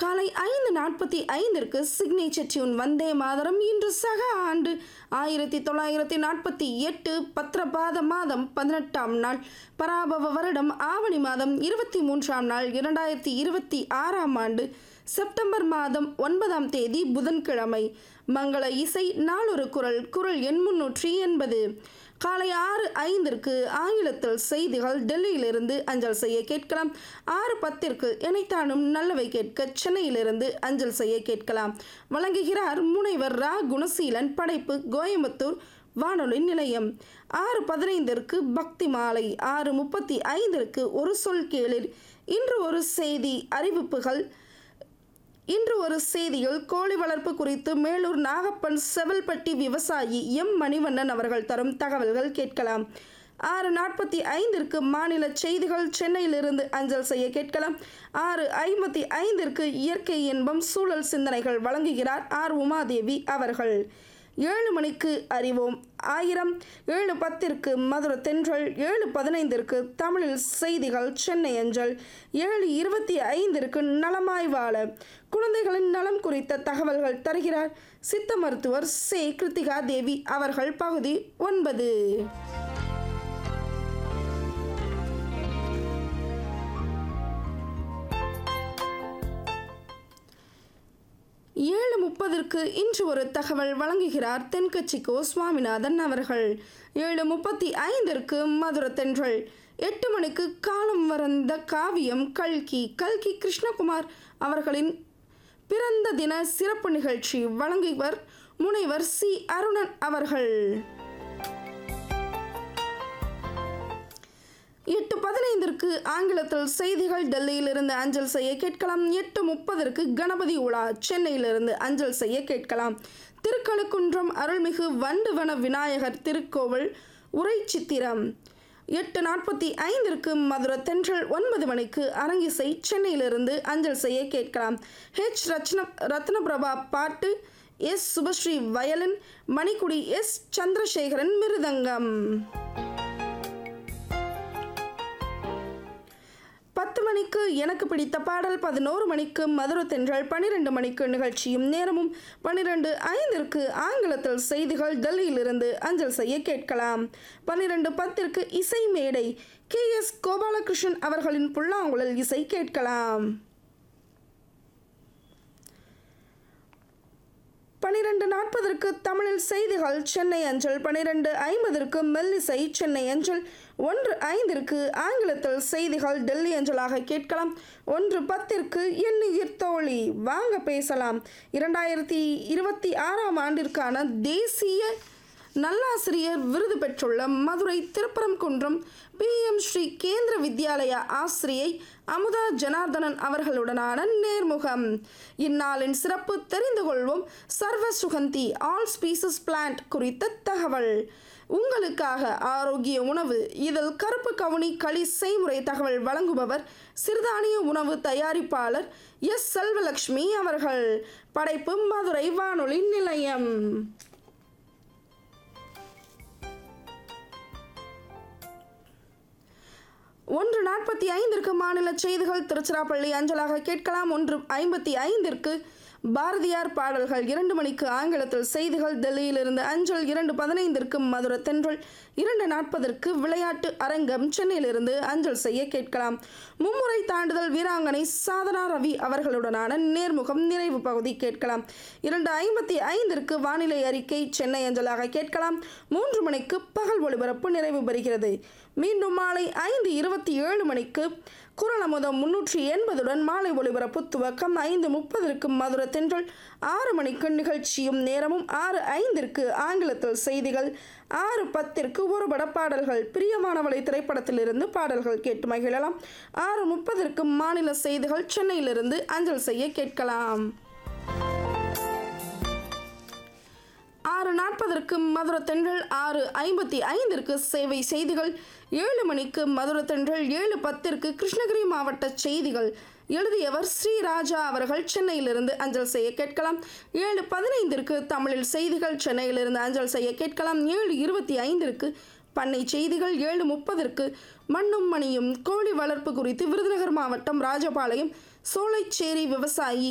காலை ஐந்து நாற்பத்தி ஐந்திற்கு சிக்னேச்சர் டியூன் வந்தே மாதரம் இன்று சக ஆண்டு ஆயிரத்தி தொள்ளாயிரத்தி நாற்பத்தி எட்டு பத்ரபாத மாதம் பதினெட்டாம் நாள் பராபவ வருடம் ஆவணி மாதம் இருபத்தி மூன்றாம் நாள் இரண்டாயிரத்தி இருபத்தி ஆறாம் ஆண்டு செப்டம்பர் மாதம் ஒன்பதாம் தேதி புதன்கிழமை மங்கள இசை நாளொரு குரல் குரல் எண் முன்னூற்றி எண்பது காலை ஆறு ஐந்திற்கு ஆங்கிலத்தில் செய்திகள் டெல்லியிலிருந்து அஞ்சல் செய்ய கேட்கலாம் ஆறு பத்திற்கு இணைத்தானும் நல்லவை கேட்க சென்னையிலிருந்து அஞ்சல் செய்ய கேட்கலாம் வழங்குகிறார் முனைவர் ரா குணசீலன் படைப்பு கோயம்புத்தூர் வானொலி நிலையம் ஆறு பதினைந்திற்கு பக்தி மாலை ஆறு முப்பத்தி ஐந்திற்கு ஒரு சொல் கேளிர் இன்று ஒரு செய்தி அறிவிப்புகள் இன்று ஒரு செய்தியில் கோழி வளர்ப்பு குறித்து மேலூர் நாகப்பன் செவல்பட்டி விவசாயி எம் மணிவண்ணன் அவர்கள் தரும் தகவல்கள் கேட்கலாம் ஆறு நாற்பத்தி ஐந்திற்கு மாநில செய்திகள் சென்னையிலிருந்து அஞ்சல் செய்ய கேட்கலாம் ஆறு ஐம்பத்தி ஐந்திற்கு இயற்கை இன்பம் சூழல் சிந்தனைகள் வழங்குகிறார் ஆர் உமாதேவி அவர்கள் ஏழு மணிக்கு அறிவோம் ஆயிரம் ஏழு பத்திற்கு மதுரை தென்றல் ஏழு பதினைந்திற்கு தமிழில் செய்திகள் சென்னை அஞ்சல் ஏழு இருபத்தி ஐந்திற்கு நலமாய் வாழ குழந்தைகளின் நலம் குறித்த தகவல்கள் தருகிறார் சித்த மருத்துவர் சே கிருத்திகா தேவி அவர்கள் பகுதி ஒன்பது ஏழு முப்பதற்கு இன்று ஒரு தகவல் வழங்குகிறார் தென்கட்சிக்கோ சுவாமிநாதன் அவர்கள் ஏழு முப்பத்தி ஐந்திற்கு மதுர தென்றல் எட்டு மணிக்கு காலம் வறந்த காவியம் கல்கி கல்கி கிருஷ்ணகுமார் அவர்களின் பிறந்த தின சிறப்பு நிகழ்ச்சி வழங்குவர் முனைவர் சி அருணன் அவர்கள் எட்டு பதினைந்திற்கு ஆங்கிலத்தில் செய்திகள் டெல்லியிலிருந்து அஞ்சல் செய்ய கேட்கலாம் எட்டு முப்பதற்கு கணபதி உலா சென்னையிலிருந்து அஞ்சல் செய்ய கேட்கலாம் திருக்கழுக்குன்றம் அருள்மிகு வண்டுவன விநாயகர் திருக்கோவில் உரை சித்திரம் எட்டு நாற்பத்தி ஐந்திற்கு மதுரை தென்றல் ஒன்பது மணிக்கு அரங்கிசை சென்னையிலிருந்து அஞ்சல் செய்ய கேட்கலாம் ஹெச் ரத்ன ரத்னபிரபா பாட்டு S Subhasri violin Manikkudi S Chandrasekaran mridangam பத்து மணிக்கு எனக்கு பிடித்த பாடல் பதினோரு மணிக்கு மதுரை தென்றல் பன்னிரெண்டு மணிக்கு நிகழ்ச்சியும் நேரமும் பன்னிரெண்டு ஐந்திற்கு ஆங்கிலத்தில் செய்திகள் டெல்லியிலிருந்து அஞ்சல் செய்ய கேட்கலாம் பன்னிரெண்டு பத்திற்கு இசை மேடை கே எஸ் கோபாலகிருஷ்ணன் அவர்களின் புல்லாங்குழல் இசை கேட்கலாம் பனிரெண்டு நாற்பதற்கு தமிழில் செய்திகள் சென்னை அஞ்சல் பனிரெண்டு ஐம்பதற்கு மெல்லிசை சென்னை அஞ்சல் ஒன்று ஐந்திற்கு ஆங்கிலத்தில் செய்திகள் டெல்லி அஞ்சலாக கேட்கலாம் ஒன்று பத்திற்கு எண்ணுயிர் தோழி வாங்க பேசலாம் இரண்டாயிரத்தி இருபத்தி ஆறாம் ஆண்டிற்கான தேசிய நல்லாசிரியர் விருது பெற்றுள்ள மதுரை திருப்பரங்குன்றம் பி எம் ஸ்ரீ கேந்திர வித்யாலயா ஆசிரியை அமுதா ஜனார்தனன் அவர்களுடனான நேர்முகம் இந்நாளின் சிறப்பு தெரிந்து கொள்வோம் சர்வ சுகந்தி ஆல் ஸ்பீசஸ் பிளான்ட் குறித்த தகவல் உங்களுக்காக ஆரோக்கிய உணவு இதில் கருப்பு கவுனி களி செய்முறை தகவல் வழங்குபவர் சிறுதானிய உணவு தயாரிப்பாளர் எஸ் செல்வலக்ஷ்மி அவர்கள் படைப்பு மதுரை வானொலி நிலையம் ஒன்று நாற்பத்தி ஐந்திற்கு மாநில செய்திகள் திருச்சிராப்பள்ளி அஞ்சலாக கேட்கலாம் ஒன்று ஐம்பத்தி ஐந்திற்கு பாரதியார் பாடல்கள் இரண்டு மணிக்கு ஆங்கிலத்தில் செய்திகள் டெல்லியிலிருந்து அஞ்சல் இரண்டு பதினைந்திற்கு மதுரை தென்றல் இரண்டு நாற்பதற்கு விளையாட்டு அரங்கம் சென்னையிலிருந்து அஞ்சல் செய்ய கேட்கலாம் மும்முறை தாண்டுதல் வீராங்கனை சாதனா ரவி அவர்களுடனான நேர்முகம் நிறைவு பகுதி கேட்கலாம் இரண்டு ஐம்பத்தி ஐந்திற்கு வானிலை அறிக்கை சென்னை அஞ்சலாக கேட்கலாம் மூன்று மணிக்கு பகல் ஒளிபரப்பு நிறைவு பெறுகிறது மீண்டும் மாலை ஐந்து இருபத்தி ஏழு மணிக்கு குரல் அமுதம் முன்னூற்றி எண்பதுடன் மாலை ஒளிபரப்பு துவக்கம் ஐந்து முப்பதற்கு மதுரை தென்றல் ஆறு மணிக்கு நிகழ்ச்சியும் நேரமும் ஆறு ஐந்திற்கு ஆங்கிலத்தில் செய்திகள் ஆறு பத்திற்கு ஒரு பட பாடல்கள் பிரியமானவளை திரைப்படத்திலிருந்து பாடல்கள் கேட்டு மகிழலாம் ஆறு முப்பதற்கு மாநில செய்திகள் சென்னையிலிருந்து அஞ்சல் செய்ய கேட்கலாம் ஆறு நாற்பதற்கு மதுரை தென்றல் ஆறு ஐம்பத்தி ஐந்திற்கு சேவை செய்திகள் ஏழு மணிக்கு மதுரை தென்றல் ஏழு பத்திற்கு கிருஷ்ணகிரி மாவட்ட செய்திகள் எழுதியவர் ஸ்ரீராஜா அவர்கள் சென்னையிலிருந்து அஞ்சல் செய்ய கேட்கலாம் ஏழு பதினைந்திற்கு தமிழில் செய்திகள் சென்னையிலிருந்து அஞ்சல் செய்ய கேட்கலாம் ஏழு இருபத்தி ஐந்திற்கு பண்ணை செய்திகள் ஏழு முப்பதற்கு மண்ணும் மணியும் கோழி வளர்ப்பு குறித்து விருதுநகர் மாவட்டம் ராஜபாளையம் சோலைச்சேரி விவசாயி